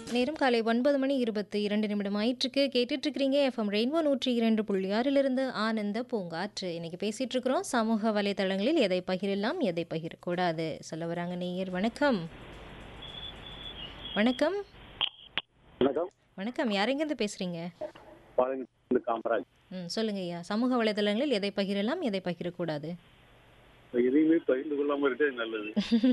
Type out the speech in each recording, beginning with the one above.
நேரம் காலை ஒன்பது மணி இருபத்தி இரண்டு நிமிடம் ஆயிற்றுக்கு கேட்டுட்டு இருக்கிறீங்க எஃப்எம் ரெயின்போ நூற்றி இரண்டு புள்ளி ஆறிலிருந்து ஆனந்த பூங்காற்று இன்னைக்கு பேசிட்டு இருக்கிறோம் சமூக வலைதளங்களில் எதை பகிரலாம் எதை பகிரக்கூடாது சொல்ல வராங்க நேயர் வணக்கம் வணக்கம் வணக்கம் வணக்கம் யாரெங்கேருந்து பேசுறீங்க பாலங்கிருந்து காமராஜ் ம் சொல்லுங்க ஐயா சமூக வலைதளங்களில் எதை பகிரலாம் எதை பகிரக்கூடாது எதையுமே பகிர்ந்து கொள்ளாம இருக்கிறது நல்லது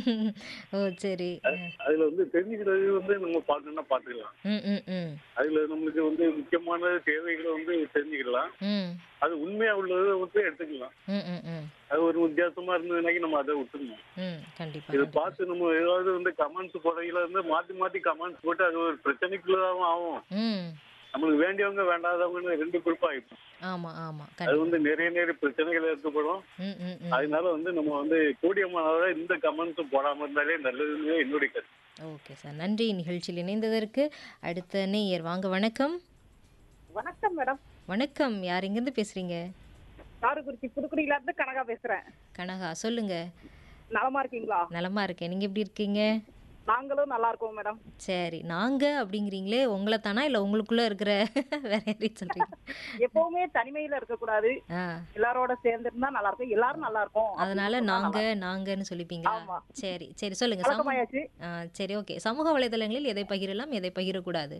ஓ சரி அதுல வந்து தெரிஞ்சுக்கிறது வந்து நம்ம பார்க்கணும்னா பார்த்துக்கலாம் ம் ம் ம் அதுல நம்மளுக்கு வந்து முக்கியமான தேவைகளை வந்து தெரிஞ்சுக்கலாம் ம் அது உண்மையா உள்ளதை வந்து எடுத்துக்கலாம் ம் ம் ம் அது ஒரு வித்தியாசமா இருந்ததுனாக்கி நம்ம அதை விட்டுருணும் ம் கண்டிப்பா இதை கண்டிப்பா. பார்த்து நம்ம ஏதாவது வந்து கமெண்ட்ஸ் போடையில வந்து மாத்தி மாத்தி கமெண்ட்ஸ் போட்டு அது ஒரு பிரச்சனைக்குள்ளதாகவும் ஆகும் ம் நம்மளுக்கு வேண்டியவங்க வேண்டாதவங்கன்னு ரெண்டு குரூப் ஆயிடும் ஆமா ஆமா அது கண்டிப்பா வந்து நிறைய நிறைய பிரச்சனைகள் ஏற்படும் ம் ம் ம் அதனால வந்து நம்ம வந்து கூடியமானவரை இந்த கமெண்ட்ஸ் போடாம இருந்தாலே நல்லதுன்னு என்னுடைய கருத்து ஓகே சார் நன்றி நிகழ்ச்சியில் இணைந்ததற்கு அடுத்த நேயர் வாங்க வணக்கம் வணக்கம் மேடம் வணக்கம் யார் எங்கேருந்து பேசுறீங்க காரைக்குறிச்சி புதுக்குடியில இருந்து கனகா பேசுறேன் கனகா சொல்லுங்க நலமா இருக்கீங்களா நலமா இருக்கேன் நீங்க எப்படி இருக்கீங்க நாங்களும் நல்லா இருக்கோம் மேடம் சரி நாங்க அப்படிங்கிறீங்களே உங்களை தானா இல்ல உங்களுக்குள்ள இருக்கிற வேற யாரையும் சொல்றீங்க எப்பவுமே தனிமையில இருக்க கூடாது ஆ எல்லாரோட சேர்ந்து இருந்தா நல்லா இருக்கும் எல்லாரும் நல்லா இருக்கும் அதனால நாங்க நாங்கன்னு சொல்லிப்பீங்களா ஆமா. சரி சரி சொல்லுங்க சமூக பழக்கமாயாச்சு ஆ, சரி ஓகே சமூக வலைதளங்களில் எதை பகிரலாம் எதை பகிரக்கூடாது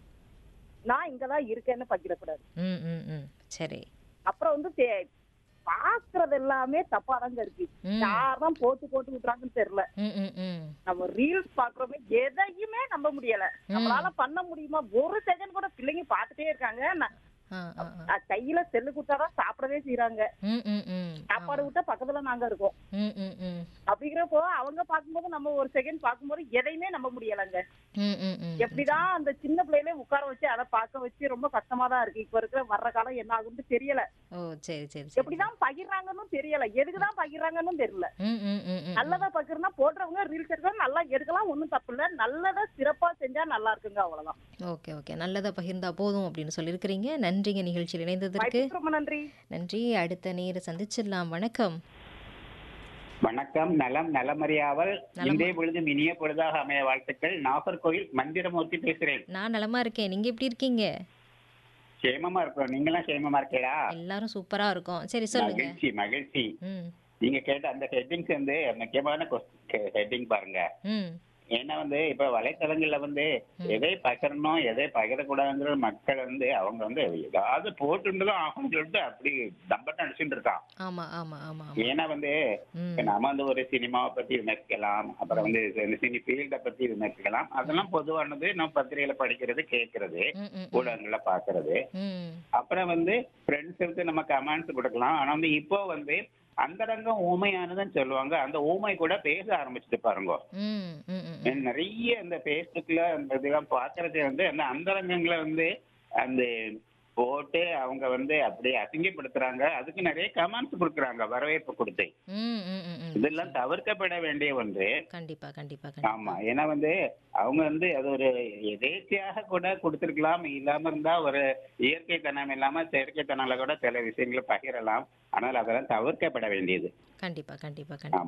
நான் இங்கதான் இருக்கேன்னு பகிரக்கூடாது ம் ம் ம் சரி அப்புறம் வந்து தே- பாக்குறது எல்லாமே தப்பாதாங்க இருக்கு ம் யார்தான் போட்டு போட்டு விட்டுறாங்கன்னு தெரியல ம் ம் ம் நம்ம ரீல்ஸ் பாக்குறோமே எதையுமே நம்ப முடியல நம்மளால பண்ண முடியுமா ஒரு செகண்ட் கூட பிள்ளைங்க பாத்துட்டே இருக்காங்க நான் ஆ ஆ ஆ நான் கையில செல்லு கொடுத்தாதான் சாப்பிடவே செய்யறாங்க ம் ம் ம் சாப்பாடு விட்டா பக்கத்துல நாங்க இருக்கோம் ம் ம் ம் அப்படிங்கிறப்போ அவங்க பார்க்கும்போது நம்ம ஒரு செகண்ட் பார்க்கும்போது எதையுமே நம்ப முடியலங்க ம் ம் ம் எப்படிதான் அந்த சின்ன பிள்ளையில உட்கார வச்சு அதை பார்க்க வச்சு ரொம்ப கஷ்டமா தான் இருக்கு இப்ப இருக்கிற வர்ற காலம் என்ன ஆகும்னு தெரியல ஓ சரி சரி சரி எப்படிதான் பகிர்றாங்கன்னு தெரியல எதுக்குதான் பகிர்றாங்கன்னு தெரியல ம் ம் ம் ம் நல்லதா பகிர்னா போடுறவங்க ரீல்ஸ் எடுக்கலாம் நல்லா எடுக்கலாம் ஒண்ணும் தப்பு இல்ல நல்லதா சிறப்பா செஞ்சா நல்லா இருக்குங்க அவ்வளவுதான் ஓகே ஓகே நல்லதை பகிர்ந்தா போதும் அப்படின்னு சொல்லியிருக்கிறீங்க நன்றிங்க நிகழ்ச்சியில் இணைந்ததற்கு வாய்ப்புக்கு ரொம்ப நன்றி நன்றி அடுத்த நேர சந்திச்சிடலாம் வணக்கம் வணக்கம் நலம் நலமறியாவல் நலம். இன்றைய பொழுதும் இனிய பொழுதாக அமைய வாழ்த்துக்கள் நாகர்கோவில் மந்திரமூர்த்தி பேசுறேன் நான் நலமா இருக்கேன் நீங்க எப்படி இருக்கீங்க சேமமா இருக்கிறோம் நீங்களாம் சேமமா இருக்கீங்களா எல்லாரும் சூப்பரா இருக்கோம் சரி சொல்லுங்க மகிழ்ச்சி மகிழ்ச்சி ம் நீங்க கேட்ட அந்த ஹெட்டிங்ஸ் வந்து முக்கியமான ஹெட்டிங் பாருங்க ம் ஏன்னா வந்து இப்ப வலைத்தளங்கள்ல வந்து எதை பகிரணும் எதை பகிரக்கூடாதுங்கிற மக்கள் வந்து அவங்க வந்து ஏதாவது போட்டுட்டு தான் ஆகும்னு சொல்லிட்டு அப்படி தம்பட்டம் அடிச்சுட்டு இருக்கான் ஆமா ஆமா ஆமா ஆமா ஏன்னா வந்து ம் இப்ப நாம வந்து ஒரு சினிமாவை பத்தி விமர்சிக்கலாம் அப்புறம் வந்து இந்த சினி ஃபீல்ட பத்தி விமர்சிக்கலாம் அதெல்லாம் பொதுவானது நம்ம பத்திரிகையில படிக்கிறது கேட்கறது ம் ம் ம். ஊடகங்கள்ல பாக்குறது ம் அப்புறம் வந்து ஃப்ரெண்ட்ஸுக்கு நம்ம கமெண்ட்ஸ் கொடுக்கலாம் ஆனா வந்து இப்போ வந்து அந்தரங்கம் ஊமையானதுன்னு சொல்லுவாங்க அந்த ஊமை கூட பேச ஆரம்பிச்சுட்டு பாருங்க ம் ம் ம் ம். நிறைய இந்த ஃபேஸ்புக்ல அந்த இதெல்லாம் பாக்குறது வந்து அந்த அந்தரங்கங்களை வந்து அந்த போட்டு அவங்க வந்து அப்படியே அசிங்கப்படுத்துறாங்க அதுக்கு நிறைய கமெண்ட்ஸ் கொடுக்குறாங்க வரவேற்பு கொடுத்து ம் ம் ம் ம். இதெல்லாம் தவிர்க்கப்பட வேண்டிய ஒன்று கண்டிப்பா கண்டிப்பா கண்டிப்பா ஆமா ஏன்னா வந்து அவங்க வந்து அது ஒரு எதேச்சியாக கூட கொடுத்திருக்கலாம் இல்லாம இருந்தா ஒரு இயற்கை தனம் இல்லாம செயற்கை தனால கூட சில விஷயங்களை பகிரலாம் ஆனால் அதெல்லாம் தவிர்க்கப்பட வேண்டியது கண்டிப்பா கண்டிப்பா கண்டிப்பா